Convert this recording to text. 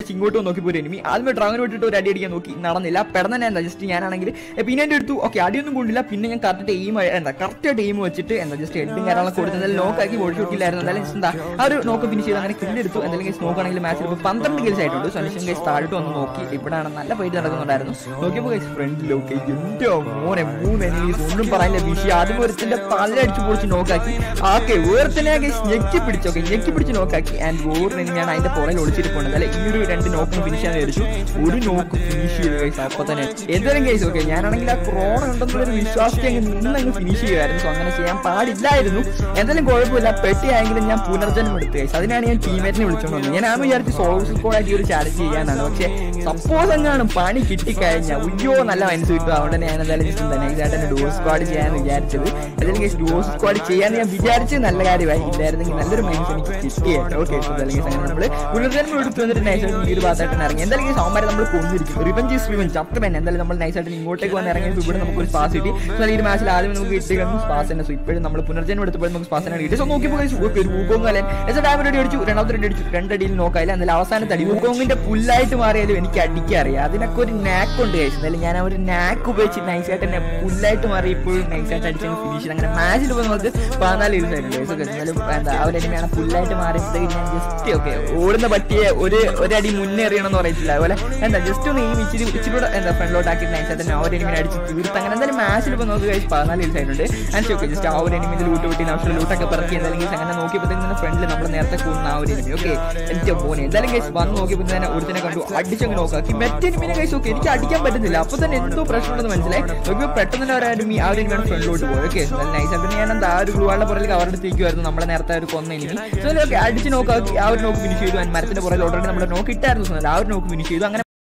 ഇങ്ങോട്ട് നോക്കിയപ്പോൾ ഒരു എനിമി ആദ്യമേ ഡ്രാഗൺ വിട്ടിട്ട് ഒരു അടി അടിക്കാൻ നോക്കി നടന്നില്ല പെടന്നെ എന്താ ജസ്റ്റ് ഞാനാണെങ്കിൽ പിന്നെ എൻ്റെ അടുത്തു ഓക്കെ അടിയൊന്നും കൊണ്ടില്ല പിന്നെ ഞാൻ കറക്റ്റ് എയിം എന്താ കറക്റ്റ് ടീം വെച്ചിട്ട് എന്താ ജസ്റ്റ് ഹെഡും കാര്യങ്ങളൊക്കെ കൊടുത്ത് എന്തായാലും നോക്കാക്കി ബോഡി ഷോട്ടില്ലായിരുന്നു എന്തായാലും just എന്താ ആ ഒരു നോക്ക് ഫിനിഷ് ചെയ്ത് അങ്ങനെ കില്ല് എടുത്തു എന്തായാലും ഗൈസ് നോക്കുകയാണെങ്കിൽ മാച്ചിൽ ഇപ്പോൾ പന്ത്രണ്ട് കിൽസ് ആയിട്ടുണ്ട് സൊല്യൂഷൻ ഗൈസ് താഴോട്ട് വന്ന് നോക്കി ഇവിടെയാണ് നല്ല ഫൈറ്റ് നടക്കുന്നുണ്ടായിരുന്നു നോക്കിയപ്പോൾ ഗൈസ് ഫ്രണ്ടിലൊക്കെ എൻ്റെ മോനെ മൂന്ന് എനിമീസ് ഒന്നും പറയാനില്ല വിഷയം ആദ്യം ഒരുത്തിന്റെ തല അടിച്ചു പൊളിച്ച് നോക്കാക്കി ഓക്കെ വേർത്തിനെ ഗൈസ് ഞെക്കി പിടിച്ചു ഓക്കെ ഞെക്കി പിടിച്ച് നോക്കാക്കി ആൻഡ് വേറെ എനിമിയാണ് അതിന്റെ പുറകിൽ ഒളിച്ചിരിപ്പുണ്ട് അല്ലെ ഈ ഒരു രണ്ട് നോക്കും ഫിനിഷ് ചെയ്യാൻ വിചാരിച്ചു ഒരു നോക്ക് ഫിനിഷ് ചെയ്തു ഗൈസ് അപ്പൊ തന്നെ എന്തായാലും ഗൈസ് ഓക്കെ ഞാനാണെങ്കിൽ ആ ക്രോണ ഉണ്ടെന്നുള്ളൊരു വിശ്വാസത്തെ അങ്ങ് നിന്നങ്ങ് ഫിനിഷ് ചെയ്യുമായിരുന്നു സോ അങ്ങനെ ചെയ്യാൻ പാടില്ലായിരുന്നു എന്തായാലും കുഴപ്പമില്ല പെട്ടിയായെങ്കിലും ഞാൻ പുനർജന്മം എടുത്തു ഗൈസ് അതിനാണ് ഞാൻ ടീമേറ്റിനെ വിളിച്ചോണ്ട് വന്നത് ഞാൻ ആ വിചാരിച്ച് സോളോ സ്കോഡായിട്ട് ഈ ഒരു ചാലഞ്ച് ചെയ്യാനാണ് പക്ഷേ സപ്പോസ് എങ്ങാനും പണി കിട്ടിക്കഴിഞ്ഞാൽ ഉയ്യോ നല്ല മനസ്സ് കിട്ടും അതുകൊണ്ട് ഞാൻ എന്തായാലും ജസ്റ്റ് തന്നെ ഇതായിട്ട് തന്നെ ഡോർ സ്ക്വാഡ് ചെയ്യാന്ന് വിചാരിച്ചത് അല്ലെങ്കിൽ ഗൈസ് ഡോർ സ്ക്വാഡ് ചെയ്യാന്ന് ഞാൻ വിചാരിച്ചത് നല്ല കാര്യമായി ഇല്ലായിരുന്നെങ്കിൽ നല്ലൊരു മൈൻഡ് എനിക്ക് കിട്ടിയായിട്ട് ഓക്കെ അല്ലെങ്കിൽ അങ്ങനെ നമ്മൾ പുനർജന്മം എടുത്തു വന്നിട്ട് നൈസായിട്ട് ഈ ഒരു ഭാഗത്തായിട്ട് ഇറങ്ങി എന്തായാലും ഈ സോമാരെ നമ്മൾ കൊന്നിരിക്കും റിവഞ്ച് ഈസ് റിവഞ്ച് അത്ര തന്നെ എന്തായാലും നമ്മൾ നൈസായിട്ട് ഇങ്ങോട്ടേക്ക് വന്ന് ഇറങ്ങിയത് ഇവിടെ നമുക്ക് ഒരു സ്പാസ് കിട്ടി സോ ഈ ഒരു മാച്ചിൽ ആദ്യം നമുക്ക് കിട്ടിയ സ്പാസ് തന്നെ സോ ഇപ്പോഴും നമ്മൾ പുനർജന്മം എടുത്തപ്പോൾ നമുക്ക് സ്പാസ് തന്നെ കിട്ടി സോ നോക്കിയപ്പോൾ guys, ഓക്കെ ഒരു ഊക്കോങ് അല്ലേ എസ് ഡാമ റെഡി അടിച്ചു രണ്ടാമത്തെ റെഡി അടിച്ചു രണ്ടടിയിൽ നോക്കായില്ല എന്നാലും അവസാനത്തെ അടി ഊക്കോങ്ങിന്റെ പുല്ലായിട്ട് മാറിയാലും എനിക്ക് അടിക്കാൻ അറിയാം അതിനൊക്കെ ഒരു നാക്ക് ഉണ്ട് കഴിച്ചു എന്നാലും ഞാൻ ആ ഒരു നാക്ക് ഉപയോഗിച്ച് നൈസായിട്ട് തന്നെ പുല്ലായിട്ട് മാറി ഇപ്പോഴും നൈസായിട്ട് അടിച്ച് ഫിനിഷ് അങ്ങനെ മാച്ചിൽ പോയി നമുക്ക് പതിനാല് ഇരുന്ന് ആയിരുന്നു എന്നാലും എന്താ അവർ എനിമയാണ് പുല്ലായിട്ട് മാറിയപ്പോഴത്തേക്ക് ഞാൻ ജസ്റ്റ് ഓക്കെ ഓടുന്ന പട്ടിയെ ഒരു ഒരടി മുന്നേ എറിയണമെന്ന് പറയത്തില്ല അതുപോലെ എന്താ ജസ്റ്റ് ഒന്ന് ഈ ഇച്ചിരി ഇച്ചിരി കൂടെ എന്താ ഫ്രണ്ടിലോട്ട് ആക്കി നൈസായിട്ട് തന്നെ ആ ഒരു എനിമിനെ അടിച്ച് തീർത്ത് അങ്ങനെ എന്തായാലും മാച്ചിൽ ഇപ്പോൾ നമുക്ക് കഴിച്ച് പതിനാല് ഇരുന്ന് ആയിട്ടുണ്ട് ആൻഡ് ഓക്കെ ജസ്റ്റ് ആ ഒരു എനിമിന്റെ ലൂട്ട് വിട്ടി ആവശ്യം ലൂട്ടൊക്കെ പറക്കി എന്തായാലും അങ്ങനെ നോക്കിയപ്പോഴത്തേക്ക് ഫ്രണ്ടിൽ നമ്മൾ നേരത്തെ കൂടുന്ന ആ ഒരു എനിമി ഓക്കെ എന്റെ പോനെ എന്തായാലും കേസ് വന്ന് നോക്കിയപ്പോൾ തന്നെ ഒരുത്തിനെ കണ്ടു അടിച്ചങ്ങ് നോക്കാക്കി മറ്റേ എനിമിനെ കഴിച്ച് ഓക്കെ എനിക്ക് അടിക്കാൻ പറ്റുന്നില്ല അപ്പൊ തന്നെ എന്തോ പ്രശ്നമുണ്ടെന്ന് മനസ്സിലായി നോക്കിയപ്പോൾ പെട്ടെന്ന് തന്നെ ഒരു എനിമി ആ ഒരു എനിമിയാണ് ഫ്രണ്ടിലോട്ട് പോയി ഓക്കെ നൈസ് ആയിട്ട് ഞാൻ എന്താ ആ ഒരു ഗ്ലൂവാളുടെ പുറകിൽ കവറെടുത്തേക്കുമായിരുന്നു നമ്മളെ നേരത്തെ ഒരു കൊന്ന എനിമി സോ ഓക്കെ അടിച്ച് നോക്കാക്കി ആ ഒരു നോക്ക് ഫിനിഷ് ചെയ്തു ആൻഡ് മരത്തിന്റെ പുറകിൽ ഓൾറെഡി നമ്മുടെ നോക്ക് ഇട്ടായിരുന്നു ആ ഒരു നോക്ക് ഫിനിഷ് ചെയ്തു അങ്ങനെ